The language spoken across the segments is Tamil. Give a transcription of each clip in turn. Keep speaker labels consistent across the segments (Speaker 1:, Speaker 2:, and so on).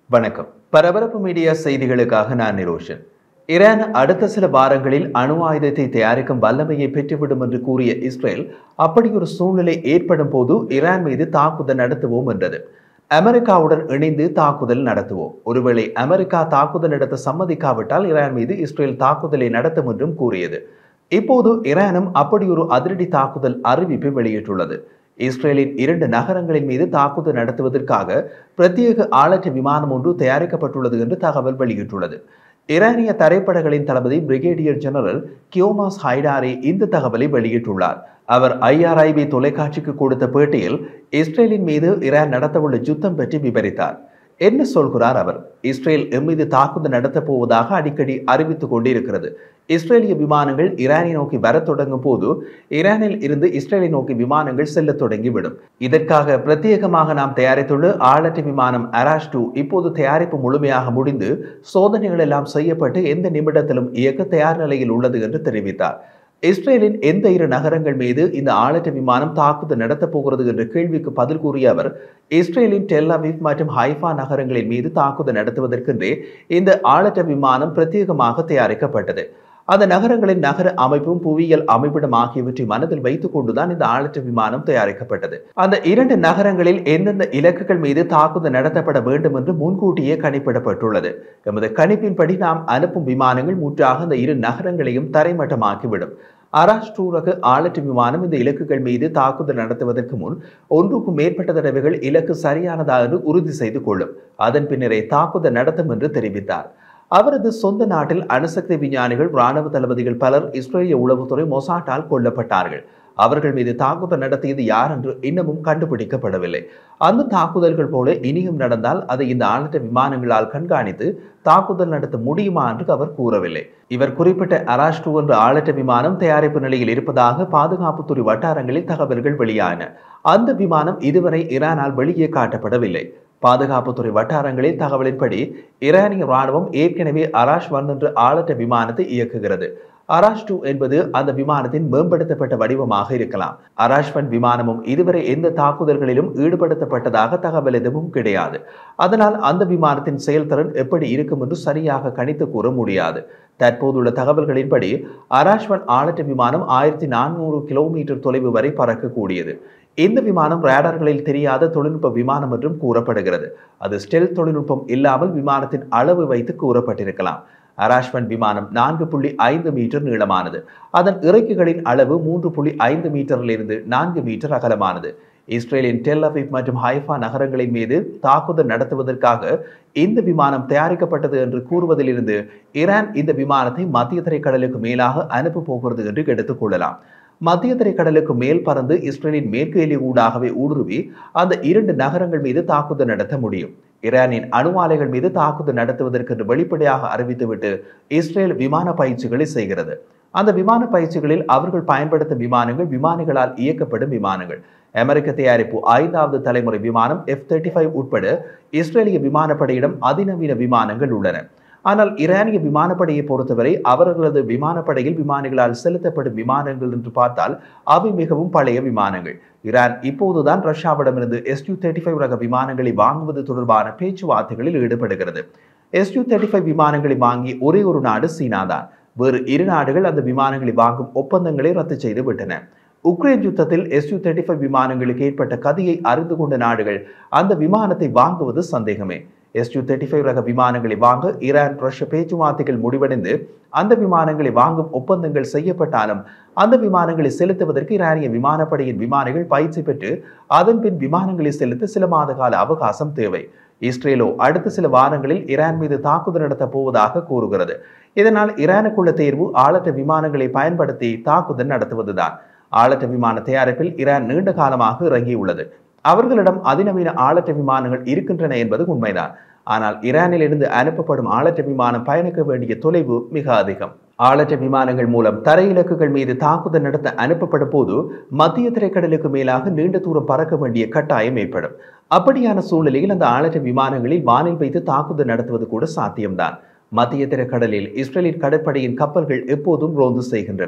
Speaker 1: வணக்கம் பரபரப்பு மீடியா செய்திகளுக்காக நான் நிரோஷன் ஈரான் அடுத்த சில வாரங்களில் அணு ஆயுதத்தை தயாரிக்கும் வல்லமையை பெற்றுவிடும் என்று கூறிய இஸ்ரேல் அப்படி ஒரு சூழ்நிலை ஏற்படும் போது ஈரான் மீது தாக்குதல் நடத்துவோம் என்றது அமெரிக்காவுடன் இணைந்து தாக்குதல் நடத்துவோம் ஒருவேளை அமெரிக்கா தாக்குதல் நடத்த சம்மதிக்காவிட்டால் ஈரான் மீது இஸ்ரேல் தாக்குதலை நடத்தும் என்றும் கூறியது இப்போது ஈரானும் அப்படி ஒரு அதிரடி தாக்குதல் அறிவிப்பை வெளியிட்டுள்ளது இஸ்ரேலின் இரண்டு நகரங்களின் மீது தாக்குதல் நடத்துவதற்காக பிரத்யேக ஆளற்ற விமானம் ஒன்று தயாரிக்கப்பட்டுள்ளது என்று தகவல் வெளியிட்டுள்ளது ஈரானிய தரைப்படைகளின் தளபதி பிரிகேடியர் ஜெனரல் கியோமாஸ் ஹைடாரி இந்த தகவலை வெளியிட்டுள்ளார் அவர் ஐஆர்ஐபி தொலைக்காட்சிக்கு கொடுத்த பேட்டியில் இஸ்ரேலின் மீது ஈரான் நடத்தவுள்ள யுத்தம் பற்றி விவரித்தார் என்ன சொல்கிறார் அவர் இஸ்ரேல் எம்மீது தாக்குதல் நடத்தப் போவதாக அடிக்கடி அறிவித்துக் கொண்டிருக்கிறது இஸ்ரேலிய விமானங்கள் ஈரானை நோக்கி வரத் தொடங்கும் போது ஈரானில் இருந்து இஸ்ரேலை நோக்கி விமானங்கள் செல்லத் தொடங்கிவிடும் இதற்காக பிரத்யேகமாக நாம் தயாரித்துள்ள ஆளற்ற விமானம் அராஷ் டூ இப்போது தயாரிப்பு முழுமையாக முடிந்து சோதனைகள் எல்லாம் செய்யப்பட்டு எந்த நிமிடத்திலும் இயக்க தயார் நிலையில் உள்ளது என்று தெரிவித்தார் இஸ்ரேலின் எந்த இரு நகரங்கள் மீது இந்த ஆளற்ற விமானம் தாக்குதல் நடத்தப் போகிறது என்ற கேள்விக்கு பதில் கூறிய அவர் இஸ்ரேலின் டெல் அவிவ் மற்றும் ஹைஃபா நகரங்களின் மீது தாக்குதல் நடத்துவதற்கென்றே இந்த ஆளற்ற விமானம் பிரத்யேகமாக தயாரிக்கப்பட்டது அந்த நகரங்களின் நகர அமைப்பும் புவியியல் அமைப்பிடம் ஆகியவற்றை மனதில் வைத்துக் கொண்டுதான் இந்த ஆளற்ற விமானம் தயாரிக்கப்பட்டது அந்த இரண்டு நகரங்களில் எந்தெந்த இலக்குகள் மீது தாக்குதல் நடத்தப்பட வேண்டும் என்று முன்கூட்டியே கணிப்பிடப்பட்டுள்ளது எமது கணிப்பின்படி நாம் அனுப்பும் விமானங்கள் முற்றாக அந்த இரு நகரங்களையும் தரைமட்டமாக்கிவிடும் அராஷ் ரக ஆளற்ற விமானம் இந்த இலக்குகள் மீது தாக்குதல் நடத்துவதற்கு முன் ஒன்றுக்கும் மேற்பட்ட தடவைகள் இலக்கு சரியானதா என்று உறுதி செய்து கொள்ளும் அதன் பின்னரே தாக்குதல் நடத்தும் என்று தெரிவித்தார் அவரது சொந்த நாட்டில் அணுசக்தி விஞ்ஞானிகள் இராணுவ தளபதிகள் பலர் இஸ்ரேலிய உளவுத்துறை மொசாட்டால் கொல்லப்பட்டார்கள் அவர்கள் மீது தாக்குதல் நடத்தியது யார் என்று இன்னமும் கண்டுபிடிக்கப்படவில்லை அந்த தாக்குதல்கள் போல இனியும் நடந்தால் அதை இந்த ஆளற்ற விமானங்களால் கண்காணித்து தாக்குதல் நடத்த முடியுமா என்று அவர் கூறவில்லை இவர் குறிப்பிட்ட அராஷ் டூ என்ற ஆளற்ற விமானம் தயாரிப்பு நிலையில் இருப்பதாக பாதுகாப்புத்துறை வட்டாரங்களில் தகவல்கள் வெளியான அந்த விமானம் இதுவரை ஈரானால் வெளியே காட்டப்படவில்லை பாதுகாப்புத்துறை வட்டாரங்களில் தகவலின்படி ஈரானிய ராணுவம் ஏற்கனவே அராஷ் ஒன் என்ற ஆளற்ற விமானத்தை இயக்குகிறது அராஷ் டூ என்பது அந்த விமானத்தின் மேம்படுத்தப்பட்ட வடிவமாக இருக்கலாம் அராஷ் ஒன் விமானமும் இதுவரை எந்த தாக்குதல்களிலும் ஈடுபடுத்தப்பட்டதாக தகவல் எதுவும் கிடையாது அதனால் அந்த விமானத்தின் செயல்திறன் எப்படி இருக்கும் என்று சரியாக கணித்து கூற முடியாது தற்போதுள்ள தகவல்களின்படி அராஷ் ஒன் ஆளற்ற விமானம் ஆயிரத்தி நானூறு கிலோமீட்டர் தொலைவு வரை பறக்கக்கூடியது இந்த விமானம் ரேடார்களில் தெரியாத தொழில்நுட்ப விமானம் என்றும் கூறப்படுகிறது அது ஸ்டெல் தொழில்நுட்பம் இல்லாமல் விமானத்தின் அளவு வைத்து கூறப்பட்டிருக்கலாம் அராஷ்வன் விமானம் நான்கு புள்ளி ஐந்து மீட்டர் நீளமானது அதன் இறக்கைகளின் அளவு மூன்று புள்ளி ஐந்து மீட்டரிலிருந்து நான்கு மீட்டர் அகலமானது இஸ்ரேலின் டெல் அவிவ் மற்றும் ஹைஃபா நகரங்களின் மீது தாக்குதல் நடத்துவதற்காக இந்த விமானம் தயாரிக்கப்பட்டது என்று கூறுவதிலிருந்து ஈரான் இந்த விமானத்தை மத்திய திரைக்கடலுக்கு மேலாக அனுப்ப போகிறது என்று எடுத்துக் கொள்ளலாம் மத்திய திரைக்கடலுக்கு மேல் பறந்து இஸ்ரேலின் மேற்கு எல்லை ஊடாகவே ஊடுருவி அந்த இரண்டு நகரங்கள் மீது தாக்குதல் நடத்த முடியும் ஈரானின் அணு ஆலைகள் மீது தாக்குதல் நடத்துவதற்கு வெளிப்படையாக அறிவித்துவிட்டு இஸ்ரேல் விமான பயிற்சிகளை செய்கிறது அந்த விமான பயிற்சிகளில் அவர்கள் பயன்படுத்தும் விமானங்கள் விமானிகளால் இயக்கப்படும் விமானங்கள் அமெரிக்க தயாரிப்பு ஐந்தாவது தலைமுறை விமானம் எஃப் தேர்ட்டி ஃபைவ் உட்பட இஸ்ரேலிய விமானப்படையிடம் அதிநவீன விமானங்கள் உள்ளன ஆனால் ஈரானிய விமானப்படையை பொறுத்தவரை அவர்களது விமானப்படையில் விமானிகளால் செலுத்தப்படும் விமானங்கள் என்று பார்த்தால் அவை மிகவும் பழைய விமானங்கள் ஈரான் இப்போதுதான் ரஷ்யாவிடமிருந்து எஸ்யூ தேர்ட்டி ஃபைவ் ரக விமானங்களை வாங்குவது தொடர்பான பேச்சுவார்த்தைகளில் ஈடுபடுகிறது எஸ்யூ தேர்ட்டி ஃபைவ் விமானங்களை வாங்கி ஒரே ஒரு நாடு சீனா தான் வேறு இரு நாடுகள் அந்த விமானங்களை வாங்கும் ஒப்பந்தங்களை ரத்து செய்து விட்டன உக்ரைன் யுத்தத்தில் எஸ்யூ தேர்ட்டி ஃபைவ் விமானங்களுக்கு ஏற்பட்ட கதியை அறிந்து கொண்ட நாடுகள் அந்த விமானத்தை வாங்குவது சந்தேகமே எஸ்யூ தேர்ட்டி ஃபைவ் ரக விமானங்களை வாங்க ஈரான் ரஷ்ய பேச்சுவார்த்தைகள் முடிவடைந்து அந்த விமானங்களை வாங்கும் ஒப்பந்தங்கள் செய்யப்பட்டாலும் அந்த விமானங்களை செலுத்துவதற்கு ஈரானிய விமானப்படையின் விமானிகள் பயிற்சி பெற்று அதன் பின் விமானங்களை செலுத்த சில மாத கால அவகாசம் தேவை இஸ்ரேலோ அடுத்த சில வாரங்களில் ஈரான் மீது தாக்குதல் நடத்தப் போவதாக கூறுகிறது இதனால் ஈரானுக்குள்ள தேர்வு ஆளற்ற விமானங்களை பயன்படுத்தி தாக்குதல் நடத்துவதுதான் ஆளற்ற விமான தயாரிப்பில் ஈரான் நீண்ட காலமாக இறங்கியுள்ளது அவர்களிடம் அதிநவீன ஆளற்ற விமானங்கள் இருக்கின்றன என்பது உண்மைதான் ஆனால் ஈரானில் இருந்து அனுப்பப்படும் ஆளற்ற விமானம் பயணிக்க வேண்டிய தொலைவு மிக அதிகம் ஆளற்ற விமானங்கள் மூலம் தரை இலக்குகள் மீது தாக்குதல் நடத்த அனுப்பப்படும் போது மத்திய திரைக்கடலுக்கு மேலாக நீண்ட தூரம் பறக்க வேண்டிய கட்டாயம் ஏற்படும் அப்படியான சூழ்நிலையில் அந்த ஆளற்ற விமானங்களில் வானில் வைத்து தாக்குதல் நடத்துவது கூட சாத்தியம்தான் மத்திய திரைக்கடலில் இஸ்ரேலின் கடற்படையின் கப்பல்கள் எப்போதும் ரோந்து செய்கின்றன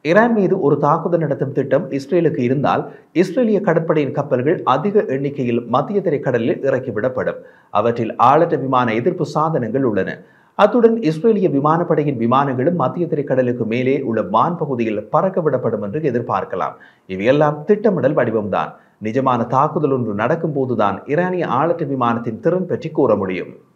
Speaker 1: ஈரான் மீது ஒரு தாக்குதல் நடத்தும் திட்டம் இஸ்ரேலுக்கு இருந்தால் இஸ்ரேலிய கடற்படையின் கப்பல்கள் அதிக எண்ணிக்கையில் மத்திய திரைக்கடலில் இறக்கிவிடப்படும் அவற்றில் ஆளற்ற விமான எதிர்ப்பு சாதனங்கள் உள்ளன அத்துடன் இஸ்ரேலிய விமானப்படையின் விமானங்களும் மத்திய திரைக்கடலுக்கு மேலே உள்ள வான் பகுதியில் பறக்க விடப்படும் என்று எதிர்பார்க்கலாம் இவையெல்லாம் திட்டமிடல் வடிவம்தான் நிஜமான தாக்குதல் ஒன்று நடக்கும் போதுதான் ஈரானிய ஆளற்ற விமானத்தின் திறன் பற்றி கூற முடியும்